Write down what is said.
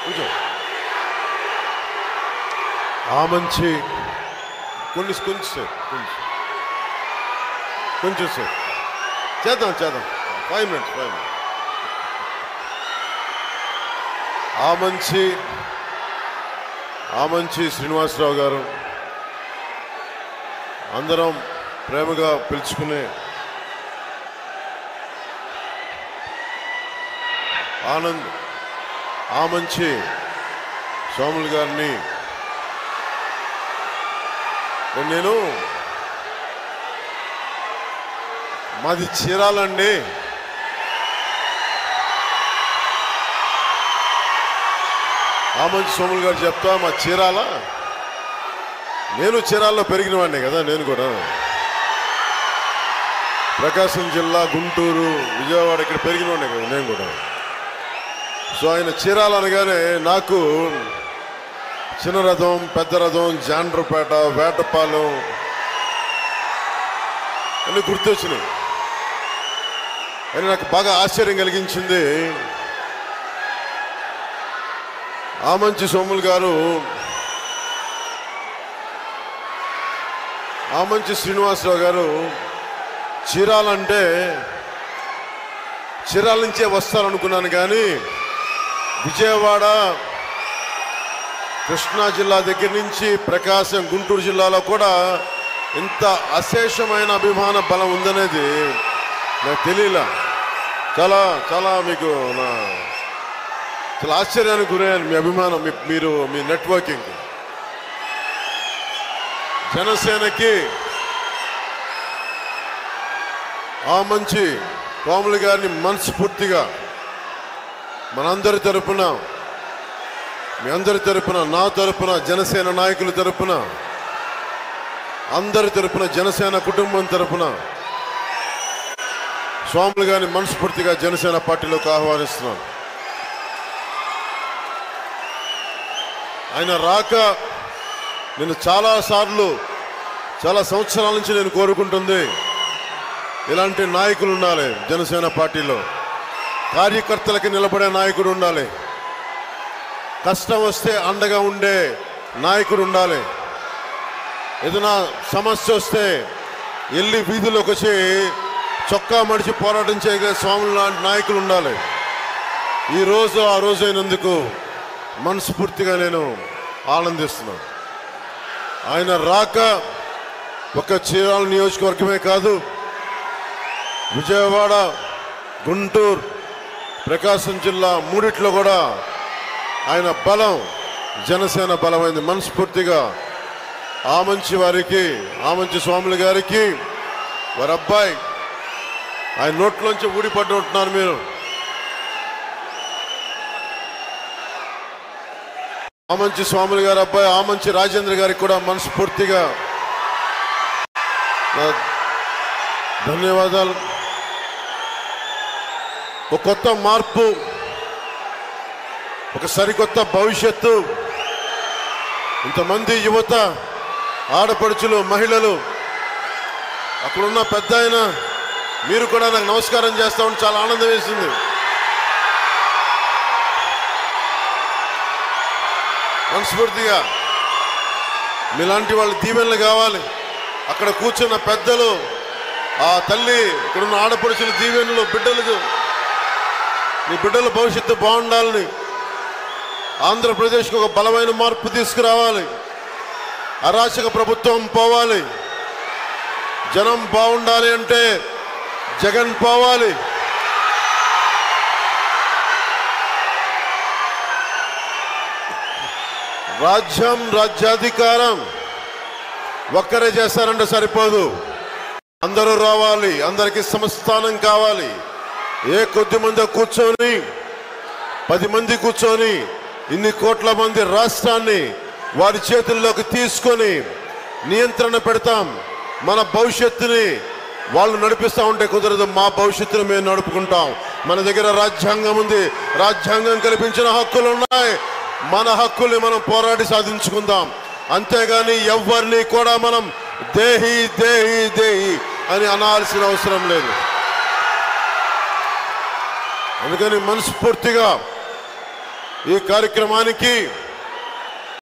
కొంచెం ఆ మంచి కొన్ని కొంచెం సేపు కొంచెం కొంచెం సేపు చేద్దాం చేద్దాం ఫైవ్ మినిట్స్ ఫైవ్ మినిట్స్ ఆ మంచి ఆ మంచి శ్రీనివాసరావు గారు అందరం ప్రేమగా పిలుచుకునే ఆనంద్ ఆ మంచి సోములు గారిని నేను మాది చీరాలండి ఆ మంచి సోములు గారు చెప్తా మా చీరాల నేను చీరాల్లో పెరిగిన వాడిని కదా నేను కూడా ప్రకాశం జిల్లా గుంటూరు విజయవాడ ఇక్కడ పెరిగిన వాడిని కదా నేను కూడా సో ఆయన చీరాల అనగానే నాకు చిన్న రథం పెద్ద రథం జాండ్రపేట వేటపాలెం అన్ని గుర్తొచ్చినాయి అని నాకు బాగా ఆశ్చర్యం కలిగించింది ఆ మంచి సోములు గారు ఆ మంచి శ్రీనివాసరావు గారు చీరాలంటే చీరాల నుంచే వస్తారనుకున్నాను కానీ విజయవాడ కృష్ణా జిల్లా దగ్గర నుంచి ప్రకాశం గుంటూరు జిల్లాలో కూడా ఇంత అశేషమైన అభిమాన బలం ఉందనేది నాకు తెలియలా చాలా చాలా మీకు నా చాలా ఆశ్చర్యానికి గురయ్యాను మీ అభిమానం మీ మీరు మీ నెట్వర్కింగ్ జనసేనకి ఆ మంచి కోమలి గారిని మనస్ఫూర్తిగా మనందరి తరపున మీ అందరి తరపున నా తరపున జనసేన నాయకుల తరపున అందరి తరపున జనసేన కుటుంబం తరపున స్వాములు గారిని మనస్ఫూర్తిగా జనసేన పార్టీలోకి ఆహ్వానిస్తున్నాను ఆయన రాక నేను చాలా సార్లు చాలా సంవత్సరాల నుంచి నేను కోరుకుంటుంది ఇలాంటి నాయకులు ఉండాలి జనసేన పార్టీలో కార్యకర్తలకి నిలబడే నాయకుడు ఉండాలి కష్టం వస్తే అండగా ఉండే నాయకుడు ఉండాలి ఏదైనా సమస్య వస్తే వెళ్ళి వీధిలోకి వచ్చి చొక్కా మడిచి పోరాటం చేయగల స్వాములు లాంటి నాయకులు ఉండాలి ఈ రోజు ఆ రోజు అయినందుకు మనస్ఫూర్తిగా నేను ఆనందిస్తున్నాను ఆయన రాక ఒక చీరాల నియోజకవర్గమే కాదు విజయవాడ గుంటూరు ప్రకాశం జిల్లా మూడిట్లో కూడా ఆయన బలం జనసేన బలమైంది మనస్ఫూర్తిగా ఆ మంచి వారికి ఆ మంచి స్వాముల గారికి వారి అబ్బాయి ఆయన నోట్లోంచి ఊడిపడి ఉంటున్నారు మీరు ఆ మంచి స్వాముల గారి అబ్బాయి ఆ మంచి రాజేంద్ర గారికి కూడా మనస్ఫూర్తిగా నా ధన్యవాదాలు ఒక కొత్త మార్పు ఒక సరికొత్త భవిష్యత్తు ఇంతమంది యువత ఆడపడుచులు మహిళలు అక్కడున్న పెద్ద ఆయన మీరు కూడా నాకు నమస్కారం చేస్తామని చాలా ఆనందం వేసింది మనస్ఫూర్తిగా మీలాంటి వాళ్ళ దీవెనలు కావాలి అక్కడ కూర్చున్న పెద్దలు ఆ తల్లి ఇక్కడున్న ఆడపడుచుల దీవెనలు బిడ్డలకు నీ బిడ్డల భవిష్యత్తు బాగుండాలని ఆంధ్రప్రదేశ్కి ఒక బలమైన మార్పు తీసుకురావాలి అరాచక ప్రభుత్వం పోవాలి జనం బాగుండాలి అంటే జగన్ పోవాలి రాజ్యం రాజ్యాధికారం ఒక్కరే చేస్తారంటే సరిపోదు అందరూ రావాలి అందరికి సంస్థానం కావాలి ఏ కొద్ది మంది కూర్చొని పది మంది కూర్చొని ఇన్ని కోట్ల మంది రాష్ట్రాన్ని వారి చేతుల్లోకి తీసుకొని నియంత్రణ పెడతాం మన భవిష్యత్తుని వాళ్ళు నడిపిస్తా ఉంటే కుదరదు మా భవిష్యత్తును మేము నడుపుకుంటాం మన దగ్గర రాజ్యాంగం ఉంది రాజ్యాంగం కల్పించిన హక్కులు ఉన్నాయి మన హక్కుల్ని మనం పోరాడి సాధించుకుందాం అంతేగాని ఎవరిని కూడా మనం దేహి దేహి దేహి అని అనాల్సిన అవసరం లేదు అందుకని మనస్ఫూర్తిగా ఈ కార్యక్రమానికి